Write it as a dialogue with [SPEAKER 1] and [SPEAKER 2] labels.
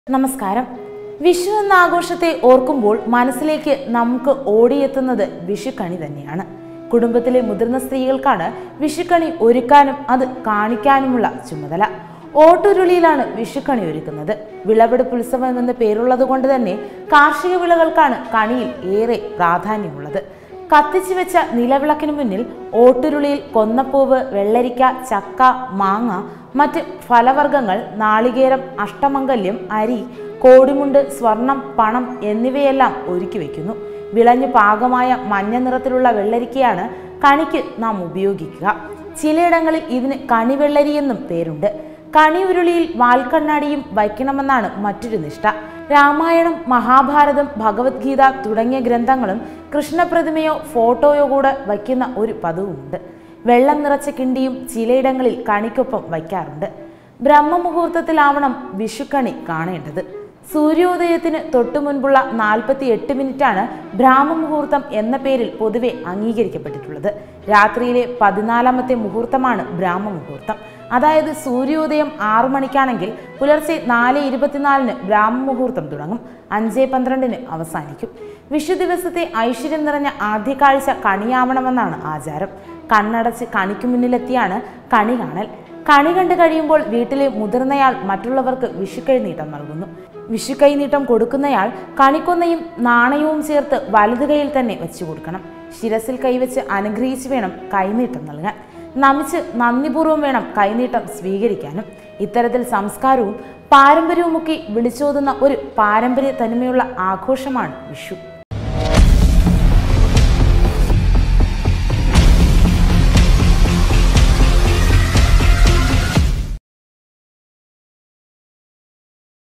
[SPEAKER 1] നമസ്കാരം വിഷു എന്ന ആഘോഷത്തെ ഓർക്കുമ്പോൾ മനസ്സിലേക്ക് നമുക്ക് ഓടിയെത്തുന്നത് വിഷുക്കണി തന്നെയാണ് കുടുംബത്തിലെ മുതിർന്ന സ്ത്രീകൾക്കാണ് വിഷുക്കണി ഒരുക്കാനും അത് കാണിക്കാനുമുള്ള ചുമതല ഓട്ടുരുളിയിലാണ് വിഷുക്കണി ഒരുക്കുന്നത് വിളവെടുപ്പ് ഉത്സവം എന്ന പേരുള്ളത് കൊണ്ട് തന്നെ കാർഷിക വിളകൾക്കാണ് കണിയിൽ ഏറെ പ്രാധാന്യമുള്ളത് കത്തിച്ചു വെച്ച നിലവിളക്കിന് മുന്നിൽ ഓട്ടുരുളിയിൽ കൊന്നപ്പൂവ് വെള്ളരിക്ക ചക്ക മാങ്ങ മറ്റ് ഫലവർഗ്ഗങ്ങൾ നാളികേരം അഷ്ടമംഗല്യം അരി കോടിമുണ്ട് സ്വർണം പണം എന്നിവയെല്ലാം ഒരുക്കി വയ്ക്കുന്നു വിളഞ്ഞു പാകമായ മഞ്ഞ നിറത്തിലുള്ള വെള്ളരിക്കയാണ് കണിക്ക് നാം ഉപയോഗിക്കുക ചിലയിടങ്ങളിൽ ഇതിന് കണിവെള്ളരി എന്നും പേരുണ്ട് കണിയുരുളിയിൽ വാൽക്കണ്ണാടിയും വയ്ക്കണമെന്നാണ് മറ്റൊരു നിഷ്ഠ രാമായണം മഹാഭാരതം ഭഗവത്ഗീത തുടങ്ങിയ ഗ്രന്ഥങ്ങളും കൃഷ്ണപ്രതിമയോ ഫോട്ടോയോ കൂടെ വയ്ക്കുന്ന ഒരു പതിവുമുണ്ട് വെള്ളം നിറച്ച കിണ്ടിയും ചിലയിടങ്ങളിൽ കണിക്കൊപ്പം വയ്ക്കാറുണ്ട് ബ്രഹ്മമുഹൂർത്തത്തിലാവണം വിഷുക്കണി കാണേണ്ടത് സൂര്യോദയത്തിന് തൊട്ടു മുൻപുള്ള നാൽപ്പത്തി എട്ട് മിനിറ്റാണ് ബ്രാഹ്മമുഹൂർത്തം എന്ന പേരിൽ പൊതുവെ അംഗീകരിക്കപ്പെട്ടിട്ടുള്ളത് രാത്രിയിലെ പതിനാലാമത്തെ മുഹൂർത്തമാണ് ബ്രാഹ്മമുഹൂർത്തം അതായത് സൂര്യോദയം ആറു മണിക്കാണെങ്കിൽ പുലർച്ചെ നാല് ഇരുപത്തിനാലിന് ബ്രാഹ്മമുഹൂർത്തം തുടങ്ങും അഞ്ച് പന്ത്രണ്ടിന് അവസാനിക്കും വിഷു ദിവസത്തെ ഐശ്വര്യം നിറഞ്ഞ ആദ്യ കാഴ്ച കണിയാവണമെന്നാണ് ആചാരം കണ്ണടച്ച് കണിക്ക് മുന്നിലെത്തിയാണ് കണി കാണൽ കണി കണ്ടു കഴിയുമ്പോൾ വീട്ടിലെ മുതിർന്നയാൾ മറ്റുള്ളവർക്ക് വിഷുക്കൈനീട്ടം നൽകുന്നു വിഷുക്കൈനീട്ടം കൊടുക്കുന്നയാൾ കണിക്കൊന്നയും നാണയവും ചേർത്ത് വലതു കൈയിൽ തന്നെ വെച്ചു കൊടുക്കണം ശിരസിൽ കൈവച്ച് അനുഗ്രഹിച്ച് വേണം കൈനീട്ടം നൽകാൻ നമിച്ച് നന്ദിപൂർവ്വം വേണം കൈനീട്ടം സ്വീകരിക്കാനും ഇത്തരത്തിൽ സംസ്കാരവും പാരമ്പര്യവുമൊക്കെ വിളിച്ചോതുന്ന ഒരു പാരമ്പര്യ തനിമയുള്ള ആഘോഷമാണ് വിഷു